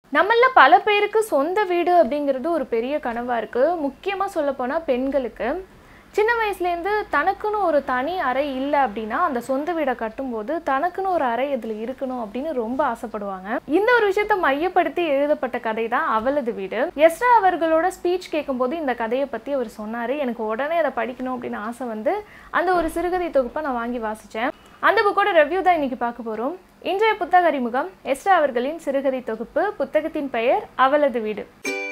நம்மள பல பேருக்கு சொந்த வீடு அப்படிங்கிறது ஒரு பெரிய கனவா இருக்கு முக்கியமா சொல்ல போனா பெண்களுக்கு சின்ன வயசுலேருந்து தனக்குன்னு ஒரு தனி அறை இல்லை அப்படின்னா அந்த சொந்த வீடை கட்டும்போது தனக்குன்னு ஒரு அறை இதில் இருக்கணும் அப்படின்னு ரொம்ப ஆசைப்படுவாங்க இந்த ஒரு விஷயத்தை மையப்படுத்தி எழுதப்பட்ட கதை தான் அவளது வீடு எஸ்ரா அவர்களோட ஸ்பீச் கேட்கும்போது இந்த கதையை பற்றி அவர் சொன்னார் எனக்கு உடனே அதை படிக்கணும் அப்படின்னு ஆசை வந்து அந்த ஒரு சிறுகதை தொகுப்பை நான் வாங்கி வாசித்தேன் அந்த புக்கோட ரிவ்யூ தான் இன்னைக்கு பார்க்க போகிறோம் இன்றைய புத்தக அறிமுகம் எஸ்ரா அவர்களின் சிறுகதை தொகுப்பு புத்தகத்தின் பெயர் அவளது வீடு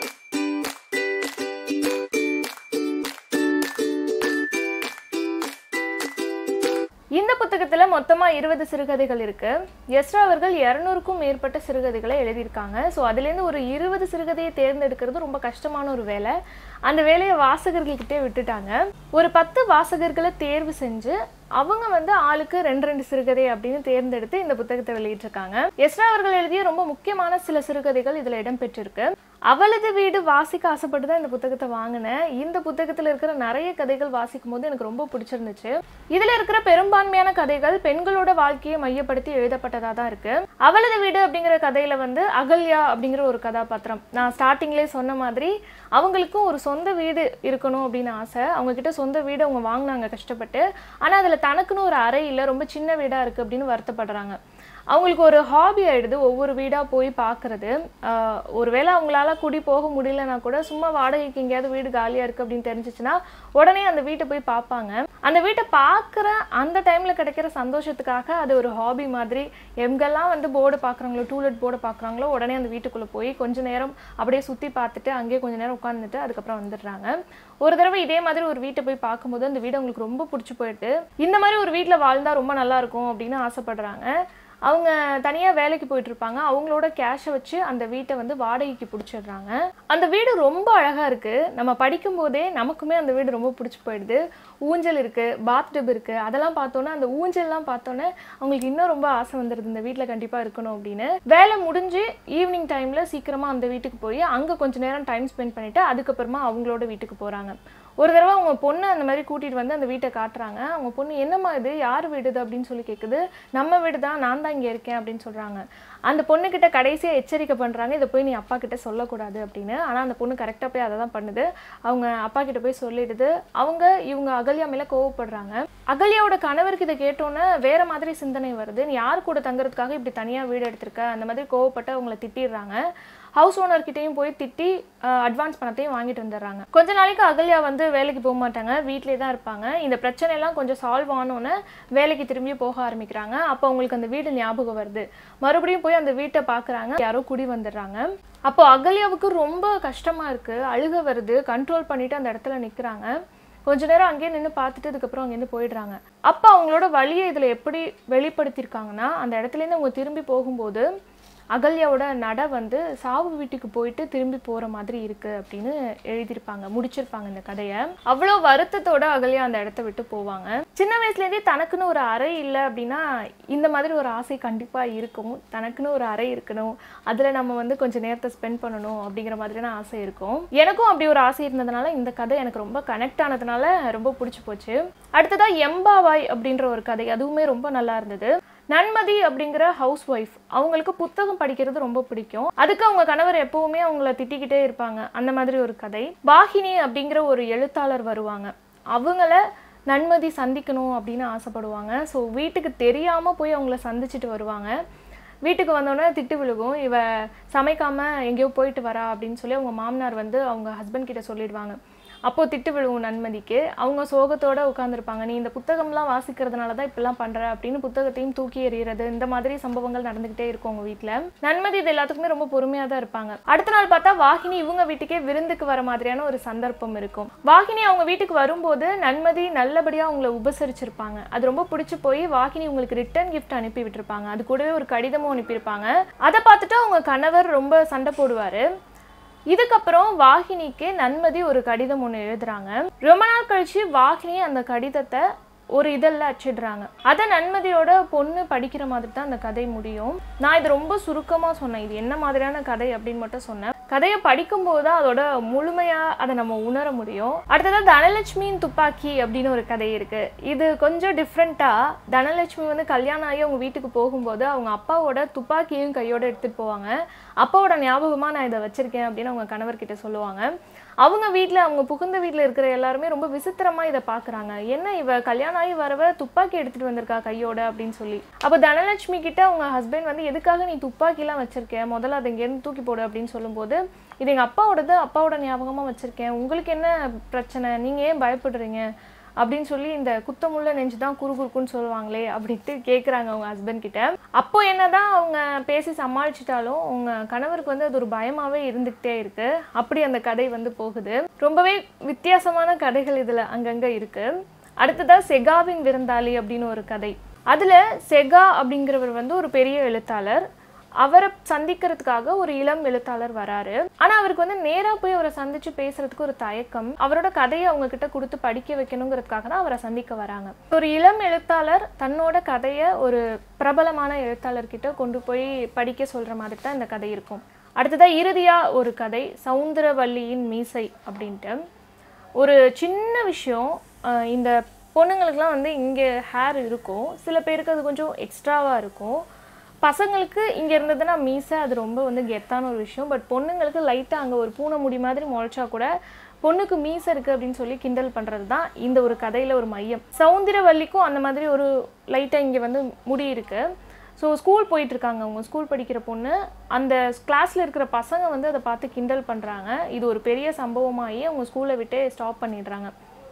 இந்த புத்தகத்துல மொத்தமா இருபது சிறுகதைகள் இருக்கு எஸ்ரா அவர்கள் இரநூறுக்கும் மேற்பட்ட சிறுகதைகளை எழுதியிருக்காங்க ஸோ அதுலேருந்து ஒரு இருபது சிறுகதையை தேர்ந்தெடுக்கிறது ரொம்ப கஷ்டமான ஒரு வேலை அந்த வேலையை வாசகர்கள்கிட்டே விட்டுட்டாங்க ஒரு பத்து வாசகர்களை தேர்வு செஞ்சு அவங்க வந்து ஆளுக்கு ரெண்டு ரெண்டு சிறுகதை அப்படின்னு தேர்ந்தெடுத்து இந்த புத்தகத்தை வெளியிட்டிருக்காங்க எஸ்ரா அவர்கள் எழுதிய ரொம்ப முக்கியமான சில சிறுகதைகள் இதுல இடம்பெற்றிருக்கு அவளது வீடு வாசிக்க ஆசைப்பட்டு தான் இந்த புத்தகத்தை வாங்கினேன் இந்த புத்தகத்தில் இருக்கிற நிறைய கதைகள் வாசிக்கும் போது எனக்கு ரொம்ப பிடிச்சிருந்துச்சு இதுல இருக்கிற பெரும்பான்மையான கதைகள் பெண்களோட வாழ்க்கையை மையப்படுத்தி எழுதப்பட்டதா தான் இருக்கு அவளது வீடு அப்படிங்கிற கதையில வந்து அகல்யா அப்படிங்கிற ஒரு கதாபாத்திரம் நான் ஸ்டார்டிங்லேயே சொன்ன மாதிரி அவங்களுக்கும் ஒரு சொந்த வீடு இருக்கணும் அப்படின்னு ஆசை அவங்க கிட்ட சொந்த வீடு அவங்க வாங்கினாங்க கஷ்டப்பட்டு ஆனா அதுல தனக்குன்னு ஒரு அறை இல்லை ரொம்ப சின்ன வீடா இருக்கு அப்படின்னு வருத்தப்படுறாங்க அவங்களுக்கு ஒரு ஹாபி ஆயிடுது ஒவ்வொரு வீடா போய் பார்க்கறது ஆஹ் ஒருவேளை அவங்களால குடி போக முடியலனா கூட சும்மா வாடகைக்கு எங்கேயாவது வீடு காலியா இருக்கு அப்படின்னு தெரிஞ்சிச்சுன்னா உடனே அந்த வீட்டை போய் பார்ப்பாங்க அந்த வீட்டை பார்க்குற அந்த டைம்ல கிடைக்கிற சந்தோஷத்துக்காக அது ஒரு ஹாபி மாதிரி எங்கெல்லாம் வந்து போர்டு பார்க்குறாங்களோ டூலெட் போர்டு பார்க்குறாங்களோ உடனே அந்த வீட்டுக்குள்ள போய் கொஞ்ச நேரம் அப்படியே சுத்தி பார்த்துட்டு அங்கேயே கொஞ்ச நேரம் உட்காந்துட்டு அதுக்கப்புறம் வந்துடுறாங்க ஒரு தடவை இதே மாதிரி ஒரு வீட்டை போய் பார்க்கும்போது அந்த வீடு அவங்களுக்கு ரொம்ப பிடிச்சி போயிட்டு இந்த மாதிரி ஒரு வீட்டில் வாழ்ந்தா ரொம்ப நல்லா இருக்கும் அப்படின்னு ஆசைப்படுறாங்க அவங்க தனியாக வேலைக்கு போயிட்டு இருப்பாங்க அவங்களோட கேஷை வச்சு அந்த வீட்டை வந்து வாடகைக்கு பிடிச்சிடுறாங்க அந்த வீடு ரொம்ப அழகாக இருக்குது நம்ம படிக்கும் போதே நமக்குமே அந்த வீடு ரொம்ப பிடிச்சி போயிடுது ஊஞ்சல் இருக்குது பாத்டப் இருக்குது அதெல்லாம் பார்த்தோன்னா அந்த ஊஞ்சல்லாம் பார்த்தோன்னே அவங்களுக்கு இன்னும் ரொம்ப ஆசை வந்துடுது இந்த வீட்டில் கண்டிப்பாக இருக்கணும் அப்படின்னு வேலை முடிஞ்சு ஈவினிங் டைமில் சீக்கிரமாக அந்த வீட்டுக்கு போய் அங்கே கொஞ்ச நேரம் டைம் ஸ்பெண்ட் பண்ணிவிட்டு அதுக்கப்புறமா அவங்களோட வீட்டுக்கு போகிறாங்க ஒரு தடவை அவங்க பொண்ணை அந்த மாதிரி கூட்டிகிட்டு வந்து அந்த வீட்டை காட்டுறாங்க அவங்க பொண்ணு என்னம்மா இது யார் வீடு இது அப்படின்னு சொல்லி கேட்குது நம்ம வீடு தான் நான் தான் இங்கே இருக்கேன் அப்படின்னு சொல்கிறாங்க அந்த பொண்ணுக்கிட்ட கடைசியாக எச்சரிக்கை பண்ணுறாங்க இதை போய் நீ அப்பா கிட்ட சொல்லக்கூடாது அப்படின்னு ஆனால் அந்த பொண்ணு கரெக்டாக போய் அதை தான் பண்ணுது அவங்க அப்பா கிட்ட போய் சொல்லிடுது அவங்க இவங்க அகல்யா மேலே கோவப்படுறாங்க அகல்யாவோட கணவருக்கு இதை கேட்டோன்னே வேற மாதிரி சிந்தனை வருது நீ யார் கூட தங்குறதுக்காக இப்படி தனியாக வீடு எடுத்திருக்க அந்த மாதிரி கோவப்பட்டு அவங்கள திட்டிடுறாங்க ஹவுஸ் ஓனர்கிட்டையும் போய் திட்டி அட்வான்ஸ் பணத்தையும் வாங்கிட்டு வந்துடுறாங்க கொஞ்ச நாளைக்கு அகல்யா வந்து வேலைக்கு போக மாட்டாங்க வீட்டிலே தான் இருப்பாங்க இந்த பிரச்சனை எல்லாம் கொஞ்சம் சால்வ் ஆனோன்னே வேலைக்கு திரும்பி போக ஆரம்பிக்கிறாங்க அப்போ அவங்களுக்கு அந்த வீடு ஞாபகம் வருது மறுபடியும் போய் அந்த வீட்டை பார்க்குறாங்க யாரோ குடி வந்துடுறாங்க அப்போ அகல்யாவுக்கு ரொம்ப கஷ்டமா இருக்கு அழுக வருது கண்ட்ரோல் பண்ணிட்டு அந்த இடத்துல நிற்கிறாங்க கொஞ்ச நேரம் அங்கேயே நின்று பார்த்துட்டு அதுக்கப்புறம் அங்கேருந்து போயிடுறாங்க அப்போ அவங்களோட வழியை இதில் எப்படி வெளிப்படுத்தியிருக்காங்கன்னா அந்த இடத்துலேருந்து அவங்க திரும்பி போகும்போது அகல்யாவோட நட வந்து சாவு வீட்டுக்கு போயிட்டு திரும்பி போற மாதிரி இருக்கு அப்படின்னு எழுதியிருப்பாங்க முடிச்சிருப்பாங்க இந்த கதையை அவ்வளோ வருத்தத்தோட அகல்யா அந்த இடத்த விட்டு போவாங்க சின்ன வயசுலேருந்தே தனக்குன்னு ஒரு அறை இல்லை அப்படின்னா இந்த மாதிரி ஒரு ஆசை கண்டிப்பா இருக்கும் தனக்குன்னு ஒரு அறை இருக்கணும் அதுல நம்ம வந்து கொஞ்சம் நேரத்தை ஸ்பெண்ட் பண்ணணும் அப்படிங்கிற மாதிரியான ஆசை இருக்கும் எனக்கும் அப்படி ஒரு ஆசை இருந்ததுனால இந்த கதை எனக்கு ரொம்ப கனெக்ட் ஆனதுனால ரொம்ப பிடிச்சி போச்சு அடுத்ததா எம்பாவாய் அப்படின்ற ஒரு கதை அதுவுமே ரொம்ப நல்லா இருந்தது நன்மதி அப்படிங்கிற ஹவுஸ் ஒய்ஃப் அவங்களுக்கு புத்தகம் படிக்கிறது ரொம்ப பிடிக்கும் அதுக்கு அவங்க கணவர் எப்பவுமே அவங்கள திட்டிக்கிட்டே இருப்பாங்க அந்த மாதிரி ஒரு கதை வாகினி அப்படிங்கிற ஒரு எழுத்தாளர் வருவாங்க அவங்கள நன்மதி சந்திக்கணும் அப்படின்னு ஆசைப்படுவாங்க ஸோ வீட்டுக்கு தெரியாம போய் அவங்கள சந்திச்சுட்டு வருவாங்க வீட்டுக்கு வந்தோடனே திட்டு விழுகும் இவ சமைக்காம எங்கேயோ போயிட்டு வரா அப்படின்னு சொல்லி அவங்க மாமனார் வந்து அவங்க ஹஸ்பண்ட் கிட்ட சொல்லிடுவாங்க அப்போ திட்டு விழுவும் நன்மதிக்கு அவங்க சோகத்தோட உட்காந்துருப்பாங்க நீ இந்த புத்தகம்லாம் வாசிக்கிறதுனால தான் இப்படிலாம் பண்ற அப்படின்னு புத்தகத்தையும் தூக்கி எறிகிறது இந்த மாதிரி சம்பவங்கள் நடந்துகிட்டே இருக்கும் உங்க வீட்ல நன்மதி இது எல்லாத்துக்குமே ரொம்ப பொறுமையா தான் இருப்பாங்க அடுத்த நாள் பார்த்தா வாகினி இவங்க வீட்டுக்கே விருந்துக்கு வர மாதிரியான ஒரு சந்தர்ப்பம் இருக்கும் வாகினி அவங்க வீட்டுக்கு வரும்போது நன்மதி நல்லபடியா அவங்கள உபசரிச்சிருப்பாங்க அது ரொம்ப பிடிச்சு போய் வாகினி உங்களுக்கு ரிட்டர்ன் கிஃப்ட் அனுப்பி விட்டுருப்பாங்க அது கூடவே ஒரு கடிதமும் அனுப்பியிருப்பாங்க அதை பார்த்துட்டு அவங்க கணவர் ரொம்ப சண்டை போடுவாரு இதுக்கப்புறம் வாகினிக்கு நன்மதி ஒரு கடிதம் ஒன்று எழுதுறாங்க ரொம்ப நாள் கழிச்சு வாகினி அந்த கடிதத்தை ஒரு இதழில் அச்சிடுறாங்க அதை நன்மதியோட பொண்ணு படிக்கிற மாதிரி தான் அந்த கதை முடியும் நான் இது ரொம்ப சுருக்கமாக சொன்னேன் இது என்ன மாதிரியான கதை அப்படின்னு மட்டும் சொன்னேன் கதையை படிக்கும்போது தான் அதோட முழுமையாக அதை நம்ம உணர முடியும் அடுத்ததாக தனலட்சுமியின் துப்பாக்கி அப்படின்னு ஒரு கதை இருக்கு இது கொஞ்சம் டிஃப்ரெண்ட்டாக தனலட்சுமி வந்து கல்யாணம் ஆகி அவங்க வீட்டுக்கு போகும்போது அவங்க அப்பாவோட துப்பாக்கியும் கையோட எடுத்துகிட்டு போவாங்க அப்பாவோட ஞாபகமாக நான் இதை வச்சிருக்கேன் அப்படின்னு அவங்க கணவர்கிட்ட சொல்லுவாங்க அவங்க வீட்டில் அவங்க புகுந்த வீட்டில் இருக்கிற எல்லாருமே ரொம்ப விசித்திரமாக இதை பார்க்குறாங்க என்ன இவ கல்யாணம் ஆகி வரவ துப்பாக்கி எடுத்துகிட்டு வந்திருக்கா கையோட அப்படின்னு சொல்லி அப்போ தனலட்சுமி கிட்ட அவங்க ஹஸ்பண்ட் வந்து எதுக்காக நீ துப்பாக்கிலாம் வச்சிருக்க முதல்ல அதை இங்கேருந்து தூக்கி போடு அப்படின்னு சொல்லும்போது இது எங்கள் அப்பாவோடது அப்பாவோட ஞாபகமாக வச்சுருக்கேன் உங்களுக்கு என்ன பிரச்சனை நீங்கள் ஏன் பயப்படுறீங்க அப்படின்னு சொல்லி இந்த குத்தமுள்ள நெஞ்சு தான் குறுகுறுக்குன்னு சொல்லுவாங்களே அப்படின்ட்டு கேட்குறாங்க அவங்க ஹஸ்பண்ட் கிட்ட அப்போ என்னதான் அவங்க பேசி சமாளிச்சிட்டாலும் அவங்க கணவருக்கு வந்து அது ஒரு பயமாவே இருந்துகிட்டே இருக்கு அப்படி அந்த கதை வந்து போகுது ரொம்பவே வித்தியாசமான கதைகள் இதுல அங்கங்க இருக்கு அடுத்ததா செகாவின் விருந்தாளி அப்படின்னு ஒரு கதை அதுல செகா அப்படிங்கிறவர் வந்து ஒரு பெரிய எழுத்தாளர் அவரை சந்திக்கிறதுக்காக ஒரு இளம் எழுத்தாளர் வராரு ஆனா அவருக்கு வந்து நேரா போய் அவரை சந்திச்சு பேசுறதுக்கு ஒரு தயக்கம் அவரோட கதையை அவங்க கிட்ட கொடுத்து படிக்க வைக்கணுங்கிறதுக்காக தான் அவரை சந்திக்க வராங்க ஒரு இளம் எழுத்தாளர் தன்னோட கதையை ஒரு பிரபலமான எழுத்தாளர் கிட்ட கொண்டு போய் படிக்க சொல்ற மாதிரி தான் இந்த கதை இருக்கும் அடுத்ததா இறுதியா ஒரு கதை சவுந்தரவல்லியின் மீசை அப்படின்ட்டு ஒரு சின்ன விஷயம் அஹ் இந்த பொண்ணுங்களுக்குலாம் வந்து இங்கே ஹேர் இருக்கும் சில பேருக்கு அது கொஞ்சம் எக்ஸ்ட்ராவாக இருக்கும் பசங்களுக்கு இங்கே இருந்ததுன்னா மீசை அது ரொம்ப வந்து கெத்தான ஒரு விஷயம் பட் பொண்ணுங்களுக்கு லைட்டாக அங்கே ஒரு பூனை முடி மாதிரி முளைச்சா கூட பொண்ணுக்கு மீசை இருக்குது அப்படின்னு சொல்லி கிண்டல் பண்ணுறது தான் இந்த ஒரு கதையில் ஒரு மையம் சௌந்தரவல்லிக்கும் அந்த மாதிரி ஒரு லைட்டாக இங்கே வந்து முடி இருக்குது ஸோ ஸ்கூல் போயிட்டு இருக்காங்க அவங்க ஸ்கூல் படிக்கிற பொண்ணு அந்த கிளாஸில் இருக்கிற பசங்க வந்து அதை பார்த்து கிண்டல் பண்ணுறாங்க இது ஒரு பெரிய சம்பவமாகி அவங்க ஸ்கூலை விட்டே ஸ்டாப் பண்ணிடுறாங்க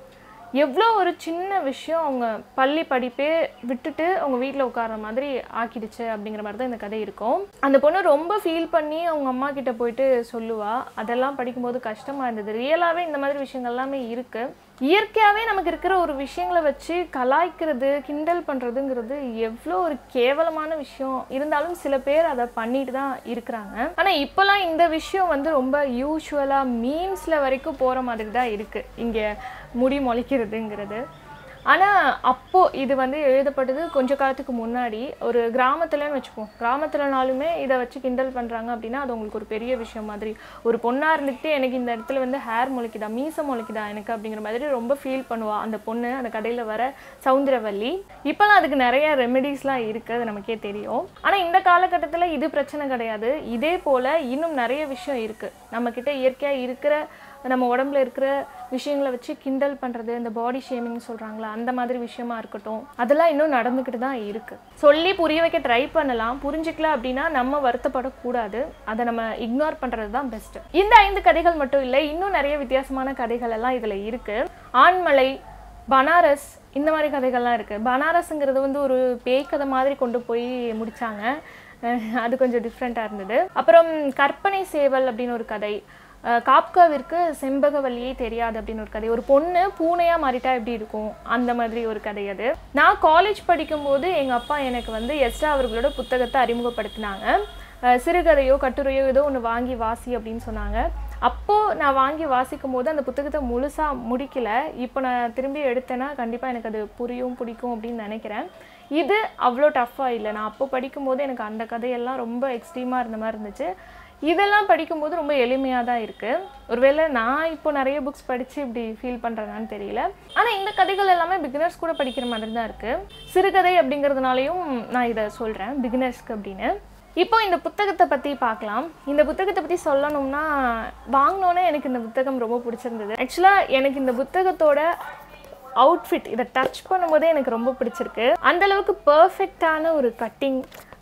எவ்வளோ ஒரு சின்ன விஷயம் அவங்க பள்ளி படிப்பே விட்டுட்டு அவங்க வீட்டில் உட்கார்ற மாதிரி ஆக்கிடுச்சு அப்படிங்கிற மாதிரி தான் இந்த கதை இருக்கும் அந்த பொண்ணு ரொம்ப ஃபீல் பண்ணி அவங்க அம்மா கிட்ட போயிட்டு சொல்லுவா அதெல்லாம் படிக்கும்போது கஷ்டமாக இருந்தது ரியலாகவே இந்த மாதிரி விஷயங்கள் எல்லாமே இருக்குது இயற்கையாகவே நமக்கு இருக்கிற ஒரு விஷயங்களை வச்சு கலாய்க்கிறது கிண்டல் பண்ணுறதுங்கிறது எவ்வளோ ஒரு கேவலமான விஷயம் இருந்தாலும் சில பேர் அதை பண்ணிட்டு தான் இருக்கிறாங்க ஆனால் இப்போலாம் இந்த விஷயம் வந்து ரொம்ப யூஸ்வலாக மீம்ஸில் வரைக்கும் போகிற மாதிரி தான் இருக்குது இங்கே முடி முளைக்கிறதுங்கிறது ஆனால் அப்போது இது வந்து எழுதப்பட்டது கொஞ்ச காலத்துக்கு முன்னாடி ஒரு கிராமத்துலன்னு வச்சுப்போம் கிராமத்துலனாலுமே இதை வச்சு கிண்டல் பண்ணுறாங்க அப்படின்னா அது உங்களுக்கு ஒரு பெரிய விஷயம் மாதிரி ஒரு பொண்ணாக இருந்துட்டு எனக்கு இந்த இடத்துல வந்து ஹேர் முளைக்குதா மீசை முளைக்குதா எனக்கு அப்படிங்கிற மாதிரி ரொம்ப ஃபீல் பண்ணுவா அந்த பொண்ணு அந்த கடையில் வர சவுந்தரவல்லி இப்போலாம் அதுக்கு நிறைய ரெமெடிஸ்லாம் இருக்குது அது நமக்கே தெரியும் ஆனால் இந்த காலகட்டத்தில் இது பிரச்சனை கிடையாது இதே போல் இன்னும் நிறைய விஷயம் இருக்குது நம்மக்கிட்ட இயற்கையாக இருக்கிற நம்ம உடம்புல இருக்கிற விஷயங்களை வச்சு கிண்டல் பண்ணுறது இந்த பாடி ஷேமிங் சொல்கிறாங்களா அந்த மாதிரி விஷயமா இருக்கட்டும் அதெல்லாம் இன்னும் நடந்துக்கிட்டு தான் இருக்குது சொல்லி புரிய வைக்க ட்ரை பண்ணலாம் புரிஞ்சுக்கல அப்படின்னா நம்ம வருத்தப்படக்கூடாது அதை நம்ம இக்னோர் பண்ணுறது தான் பெஸ்ட்டு இந்த ஐந்து கதைகள் மட்டும் இல்லை இன்னும் நிறைய வித்தியாசமான கதைகள் எல்லாம் இதில் இருக்குது ஆண்மலை பனாரஸ் இந்த மாதிரி கதைகள்லாம் இருக்குது பனாரஸுங்கிறது வந்து ஒரு பேய் கதை மாதிரி கொண்டு போய் முடிச்சாங்க அஹ் அது கொஞ்சம் டிஃப்ரெண்ட்டாக இருந்தது அப்புறம் கற்பனை சேவல் அப்படின்னு ஒரு கதை அஹ் காப்காவிற்கு செம்பகவல்லியே தெரியாது அப்படின்னு ஒரு கதை ஒரு பொண்ணு பூனையாக மாறிட்டா எப்படி இருக்கும் அந்த மாதிரி ஒரு கதை அது நான் காலேஜ் படிக்கும்போது எங்கள் அப்பா எனக்கு வந்து எஸ்ரா அவர்களோட புத்தகத்தை அறிமுகப்படுத்தினாங்க அஹ் சிறுகதையோ கட்டுரையோ ஏதோ ஒன்று வாங்கி வாசி அப்படின்னு சொன்னாங்க அப்போது நான் வாங்கி வாசிக்கும் போது அந்த புத்தகத்தை முழுசாக முடிக்கல இப்போ நான் திரும்பி எடுத்தேன்னா கண்டிப்பாக எனக்கு அது புரியும் பிடிக்கும் அப்படின்னு நினைக்கிறேன் இது அவ்வளோ டஃப்பாக இல்லை நான் அப்போ படிக்கும்போது எனக்கு அந்த கதையெல்லாம் ரொம்ப எக்ஸ்ட்ரீமாக இருந்த மாதிரி இருந்துச்சு இதெல்லாம் படிக்கும்போது ரொம்ப எளிமையாக தான் இருக்குது ஒருவேளை நான் இப்போ நிறைய புக்ஸ் படித்து இப்படி ஃபீல் பண்ணுறேனான்னு தெரியல ஆனால் இந்த கதைகள் எல்லாமே பிகினர்ஸ் கூட படிக்கிற மாதிரி தான் இருக்குது சிறுகதை அப்படிங்கிறதுனாலையும் நான் இதை சொல்கிறேன் பிகினர்ஸ்க்கு அப்படின்னு இப்போ இந்த புத்தகத்தை பற்றி பார்க்கலாம் இந்த புத்தகத்தை பற்றி சொல்லணும்னா வாங்கினோன்னே எனக்கு இந்த புத்தகம் ரொம்ப பிடிச்சிருந்தது ஆக்சுவலாக எனக்கு இந்த புத்தகத்தோட அவுட்ஃபிட் இதை டச் பண்ணும்போதே எனக்கு ரொம்ப பிடிச்சிருக்கு அந்த அளவுக்கு பர்ஃபெக்டான ஒரு கட்டிங்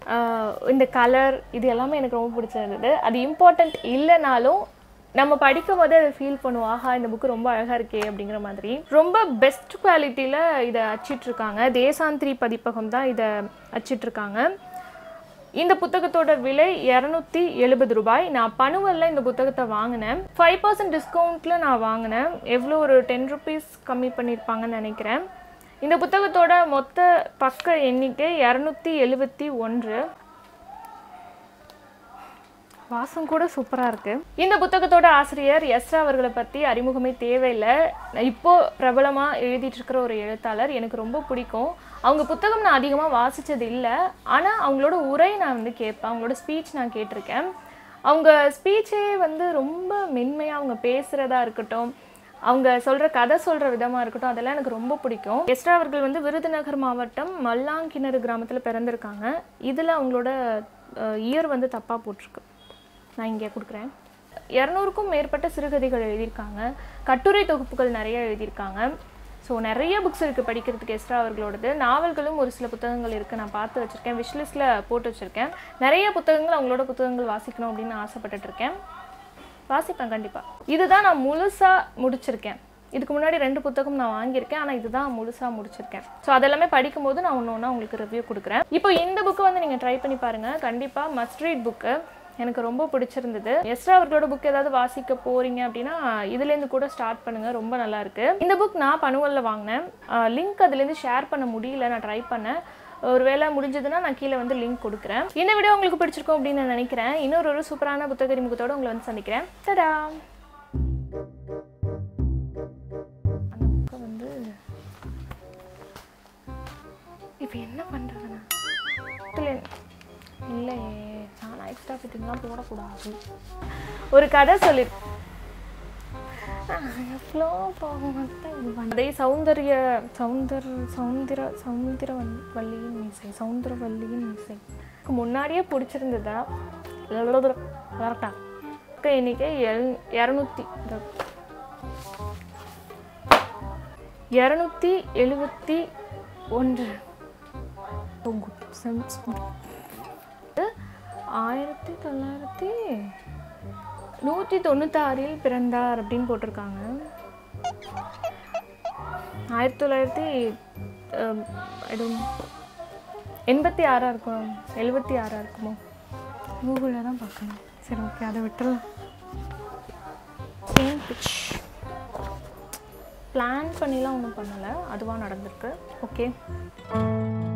இந்த கலர் இது எல்லாமே எனக்கு ரொம்ப பிடிச்சிருந்தது அது இம்பார்ட்டண்ட் இல்லைனாலும் நம்ம படிக்கும் போதே அதை ஃபீல் பண்ணுவோம் ஆஹா இந்த புக்கு ரொம்ப அழகாக இருக்கே அப்படிங்கிற மாதிரி ரொம்ப பெஸ்ட் குவாலிட்டியில் இதை அச்சிட்ருக்காங்க தேசாந்திரி பதிப்பகம் தான் இதை அச்சிட்ருக்காங்க இந்த புத்தகத்தோட விலை இரநூத்தி எழுபது ரூபாய் நான் பணுவல்ல இந்த புத்தகத்தை வாங்கினேன் ஃபைவ் பர்சன்ட் டிஸ்கவுண்ட்டில் நான் வாங்கினேன் எவ்வளோ ஒரு டென் ருபீஸ் கம்மி பண்ணியிருப்பாங்கன்னு நினைக்கிறேன் இந்த புத்தகத்தோட மொத்த பக்க எண்ணிக்கை இரநூத்தி எழுபத்தி ஒன்று வாசம் கூட சூப்பராக இருக்கு இந்த புத்தகத்தோட ஆசிரியர் எஸ்ரா அவர்களை பற்றி அறிமுகமே தேவையில்லை இப்போ பிரபலமாக எழுதிட்டு இருக்கிற ஒரு எழுத்தாளர் எனக்கு ரொம்ப பிடிக்கும் அவங்க புத்தகம் நான் அதிகமாக வாசித்தது இல்லை ஆனால் அவங்களோட உரை நான் வந்து கேட்பேன் அவங்களோட ஸ்பீச் நான் கேட்டிருக்கேன் அவங்க ஸ்பீச்சே வந்து ரொம்ப மென்மையாக அவங்க பேசுகிறதா இருக்கட்டும் அவங்க சொல்கிற கதை சொல்கிற விதமாக இருக்கட்டும் அதெல்லாம் எனக்கு ரொம்ப பிடிக்கும் எஸ்ரா அவர்கள் வந்து விருதுநகர் மாவட்டம் மல்லாங்கிணறு கிராமத்தில் பிறந்திருக்காங்க இதில் அவங்களோட இயர் வந்து தப்பாக போட்டிருக்கு நான் இங்கே கொடுக்குறேன் இரநூறுக்கும் மேற்பட்ட சிறுகதைகள் எழுதியிருக்காங்க கட்டுரை தொகுப்புகள் நிறைய எழுதியிருக்காங்க ஸோ நிறைய புக்ஸ் இருக்குது படிக்கிறதுக்கு எஸ்ரா அவர்களோடது நாவல்களும் ஒரு சில புத்தகங்கள் இருக்குது நான் பார்த்து வச்சுருக்கேன் விஷ்லிஸ்ட்டில் போட்டு வச்சுருக்கேன் நிறைய புத்தகங்கள் அவங்களோட புத்தகங்கள் வாசிக்கணும் அப்படின்னு ஆசைப்பட்டுட்டு இருக்கேன் வாசிப்பேன் கண்டிப்பாக இதுதான் நான் முழுசாக முடிச்சிருக்கேன் இதுக்கு முன்னாடி ரெண்டு புத்தகம் நான் வாங்கியிருக்கேன் ஆனால் இதுதான் முழுசாக முடிச்சிருக்கேன் ஸோ அதெல்லாமே படிக்கும்போது நான் ஒன்று ஒன்றா உங்களுக்கு ரிவ்யூ கொடுக்குறேன் இப்போ இந்த புக்கை வந்து நீங்கள் ட்ரை பண்ணி பாருங்கள் கண்டிப்பாக மஸ்ட் ரீட் புக்கு எனக்கு ரொம்ப பிடிச்சிருந்தது எஸ்ரா அவர்களோட புக் ஏதாவது வாசிக்க போறீங்க அப்படின்னா இதுலேருந்து கூட ஸ்டார்ட் பண்ணுங்க ரொம்ப நல்லா இருக்கு இந்த புக் நான் பனுவல்ல வாங்கினேன் லிங்க் அதுலேருந்து ஷேர் பண்ண முடியல நான் ட்ரை பண்ணேன் ஒருவேளை முடிஞ்சதுன்னா நான் கீழே வந்து லிங்க் கொடுக்குறேன் இந்த வீடியோ உங்களுக்கு பிடிச்சிருக்கும் அப்படின்னு நான் நினைக்கிறேன் இன்னொரு ஒரு சூப்பரான புத்தக அறிமுகத்தோட உங்களை வந்து சந்திக்கிறேன் தடா அந்த புக்கை வந்து இப்போ என்ன பண்ணுறதுண்ணா இல்லை இல்லையே நான் எக்ஸ்ட்ரா ஃபிட்டிங்லாம் போடக்கூடாது ஒரு கதை சொல்லி எவ்வளோ போகும் அதே சௌந்தர்ய சௌந்தர் சௌந்தர சௌந்தர வல்- வள்ளியின் இசை சௌந்தர வள்ளியின் இசை எனக்கு முன்னாடியே பிடிச்சிருந்ததா கரெக்டா இன்னைக்கு எல் இரநூத்தி இரநூத்தி எழுபத்தி ஒன்று Oh, good. Sounds good. ஆயிரத்தி தொள்ளாயிரத்தி நூற்றி தொண்ணூத்தாறில் பிறந்தார் அப்படின்னு போட்டிருக்காங்க ஆயிரத்தி தொள்ளாயிரத்தி ஐ டோன்ட் எண்பத்தி ஆறா இருக்கும் எழுபத்தி ஆறா இருக்குமோ கூகுளில் தான் பார்க்கணும் சரி ஓகே அதை விட்டுறலாம் சேம் பிச் பிளான் பண்ணிலாம் ஒன்றும் பண்ணலை அதுவாக நடந்திருக்கு ஓகே